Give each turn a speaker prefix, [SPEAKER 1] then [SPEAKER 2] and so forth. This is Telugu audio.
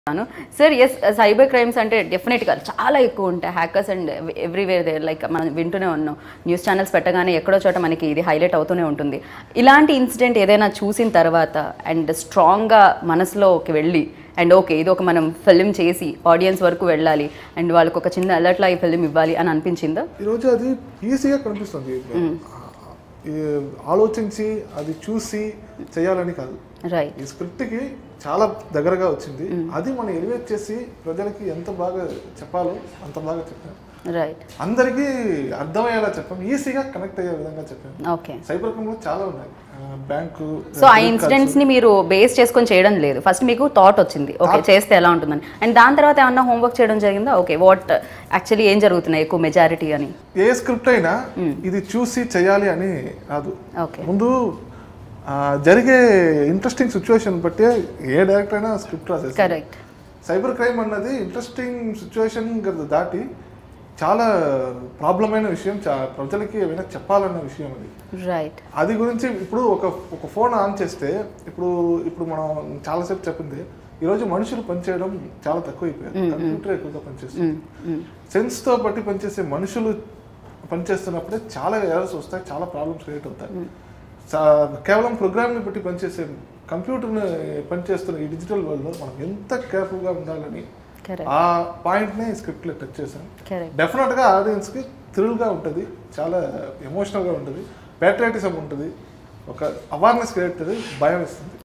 [SPEAKER 1] చెప్తాను సార్ ఎస్ సైబర్ క్రైమ్స్ అంటే డెఫినెట్గా చాలా ఎక్కువ ఉంటాయి hackers and everywhere they like మనం వింటూనే ఉన్నాం న్యూస్ ఛానల్స్ పెట్టగానే ఎక్కడో చోట మనకి ఇది హైలైట్ అవుతూనే ఉంటుంది ఇలాంటి ఇన్సిడెంట్ ఏదైనా చూసిన తర్వాత అండ్ స్ట్రాంగ్గా మనసులోకి వెళ్ళి అండ్ ఓకే ఇది ఒక మనం ఫిల్మ్ చేసి ఆడియన్స్ వరకు వెళ్ళాలి అండ్ వాళ్ళకి ఒక చిన్న అలర్ట్ లా ఈ ఫిల్మ్ ఇవ్వాలి అని అనిపించిందా
[SPEAKER 2] ఈరోజు అది ఈజీగా కనిపిస్తుంది ఈ ఆలోచించి అది చూసి చేయాలని కాదు
[SPEAKER 1] రైట్
[SPEAKER 2] ఈ స్క్రిప్ట్కి చాలా దగ్గరగా వచ్చింది అది మనం ఎలివేట్ చేసి ప్రజలకి ఎంత బాగా చెప్పాలో అంత బాగా చెప్పాం
[SPEAKER 1] రైట్
[SPEAKER 2] అందరికీ అర్థమయ్యేలా చెప్పాం ఈజీగా కనెక్ట్ అయ్యే విధంగా చెప్పాం
[SPEAKER 1] ఓకే
[SPEAKER 2] సైబర్ క్రైమ్లో చాలా ఉన్నాయి ఆ, బ్యాంకు
[SPEAKER 1] సో ఆ ఇన్సిడెంట్స్ ని మీరు బేస్ చేసుకొని చేయడం లేదు ఫస్ట్ మీకు థాట్ వచ్చింది ఓకే చేస్తే ఎలా ఉంటుందని అండ్ దాని తర్వాత ఏమన్నా హోంవర్క్ చేయడం జరిగిందా ఓకే వాట్ యాక్చువల్లీ ఏం జరుగుతున్నాయి ఎక్కువ మెజారిటీ అని
[SPEAKER 2] ఏ స్క్రిప్ట్ అయినా ఇది చూసి చేయాలి అని రాదు
[SPEAKER 1] ఓకే
[SPEAKER 2] ముందు ఆ, జరిగే ఇంట్రెస్టింగ్ సిచ్యువేషన్ బట్టి ఏ డైరెక్టర్ అయినా స్క్రిప్ట్ రాసేస్తారు
[SPEAKER 1] కరెక్ట్
[SPEAKER 2] సైబర్ క్రైమ్ అన్నది ఇంట్రెస్టింగ్ సిచ్యువేషన్ దాటి చాలా ప్రాబ్లమైన విషయం చా- ప్రజలకి ఏమైనా చెప్పాలన్న విషయం అది
[SPEAKER 1] రైట్
[SPEAKER 2] అది గురించి ఇప్పుడు ఒక ఒక ఫోన్ ఆన్ చేస్తే ఇప్పుడు ఇప్పుడు మనం చాలాసేపు చెప్పింది ఈరోజు మనుషులు పనిచేయడం చాలా తక్కువైపోయారు కంప్యూటర్ ఎక్కువగా పనిచేస్తుంది సెన్స్తో బట్టి పనిచేసే మనుషులు పనిచేస్తున్నప్పుడే చాలా ఎరర్స్ వస్తాయి చాలా ప్రాబ్లమ్స్ క్రియేట్ అవుతాయి సా- కేవలం ప్రోగ్రామ్ని బట్టి పనిచేసే కంప్యూటర్ని పనిచేస్తున్న ఈ డిజిటల్ వరల్డ్లో మనం ఎంత కేర్ఫుల్గా ఉండాలని
[SPEAKER 1] కరెక్ట్
[SPEAKER 2] ఆ పాయింట్నే స్క్రిప్ట్లో టచ్ చేశాను
[SPEAKER 1] కరెక్ట్
[SPEAKER 2] డెఫినెట్గా ఆడియన్స్కి థ్రిల్గా ఉంటుంది చాలా ఎమోషనల్గా ఉంటుంది ప్యాట్రియాటిజం ఉంటుంది ఒక అవేర్నెస్ క్రియేట్ భయం ఇస్తుంది